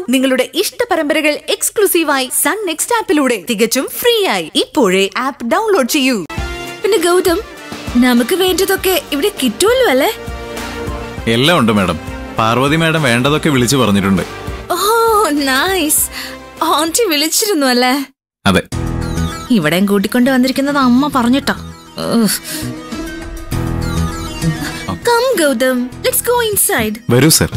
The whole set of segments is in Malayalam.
നിങ്ങളുടെ ഇഷ്ട പരമ്പരകൾ എക്സ്ക്ലൂസീവായി സൺ നെക്സ്റ്റ് ആപ്പിലൂടെ തികച്ചും ഫ്രീ ആയി ഇപ്പോഴേ ആപ്പ് ഡൗൺലോഡ് ചെയ്യൂ പിന്നെ ഗൗതം നമുക്ക് വേണ്ടതൊക്കെ ഇവിടെ കിട്ടുമല്ലോ അല്ലേ എല്ലാം ഉണ്ട് മാഡം പാർവതി മാഡം വേണ്ടതൊക്കെ വിളിച്ചു പറഞ്ഞിട്ടുണ്ട് ഓ നൈസ് ആന്റി വിളിച്ചിരുന്നു അല്ലേ അതെ ഇവിടെയും കൂട്ടിക്കൊണ്ട് വന്നിരിക്കുന്നത് അമ്മ പറഞ്ഞിട്ടാ come Gautham let's go inside വരൂ സർ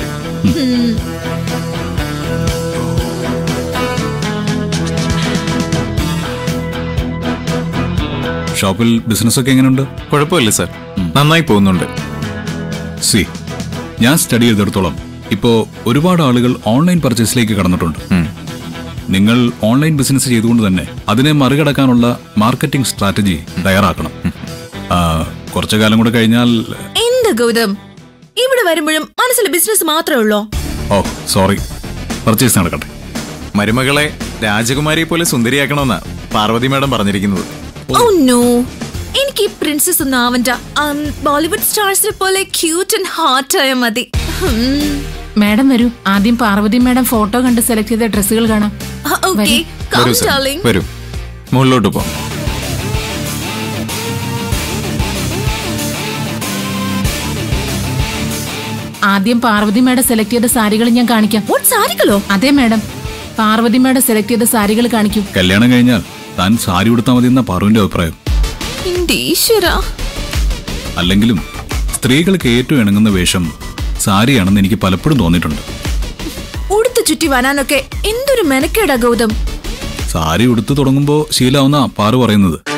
ഷോപ്പിൽ ബിസിനസ് ഒക്കെ എങ്ങനെയുണ്ട് കുഴപ്പമില്ല സർ നന്നായി പോകുന്നുണ്ട് സി ഞാൻ സ്റ്റഡി ചെയ്തെടുത്തോളം ഇപ്പോ ഒരുപാട് ആളുകൾ ഓൺലൈൻ പർച്ചേസിലേക്ക് കടന്നിട്ടുണ്ട് ഉം. നിങ്ങൾ ഓൺലൈൻ ബിസിനസ് ചെയ്തുകൊണ്ട് തന്നെ അതിനെ മറികടക്കാനുള്ള മാർക്കറ്റിംഗ് സ്ട്രാറ്റജി തയ്യാറാക്കണം ആ, കുറച്ചു കാലം കൂടെ കഴിഞ്ഞാൽ എന്ത് ഗൗതം ഇവിടെ വരുമ്പോഴും മനസ്സിൽ ബിസിനസ് മാത്രമേ ഉള്ളോ ഓ സോറി പർച്ചേസ് നടക്കട്ടെ മരുമകളെ രാജകുമാരിയെ പോലെ സുന്ദരിയാക്കണമെന്നാ പാർവതി മാഡം പറഞ്ഞിരിക്കുന്നത് ഓ നോ എനിക്ക് ഈ പ്രിൻസസ് ഒന്നും ആവണ്ട ഉം, ബോളിവുഡ് സ്റ്റാർസിനെ പോലെ ക്യൂട്ട് ആൻഡ് ഹാർട്ട് ആയ മതി ഉം. മാഡം വരൂ ആദ്യം പാർവതി മാഡം ഫോട്ടോ കണ്ട് സെലക്ട് ചെയ്ത ഡ്രസ്സുകൾ കാണാം ആ, okay. Come, വരൂ സർ darling. വരൂ മുകളിലോട്ട് പോ ആദ്യം പാർവതി മാഡം സെലക്ട് ചെയ്ത സാരികൾ ഞാൻ കാണിക്കാം What, സാരികളോ അതെ മാഡം പാർവതി മാഡം സെലക്ട് ചെയ്ത സാരികൾ കാണിക്കൂ കല്യാണം കഴിഞ്ഞാൽ താൻ സാരി ഉടുത്താൽ മതി എന്ന പാറുവിന്റെ അഭിപ്രായം എന്റെ ഈശ്വര അല്ലെങ്കിലും സ്ത്രീകൾക്ക് ഏറ്റവും ഇണങ്ങുന്ന വേഷം സാരിയാണെന്ന് എനിക്ക് പലപ്പോഴും തോന്നിയിട്ടുണ്ട് ഉടുത്ത് ചുറ്റി വരാനൊക്കെ എന്തൊരു മെനക്കേടാ ഗൗതം സാരി ഉടുത്തു തുടങ്ങുമ്പോൾ ശീലാവുന്ന പാറു പറയുന്നത്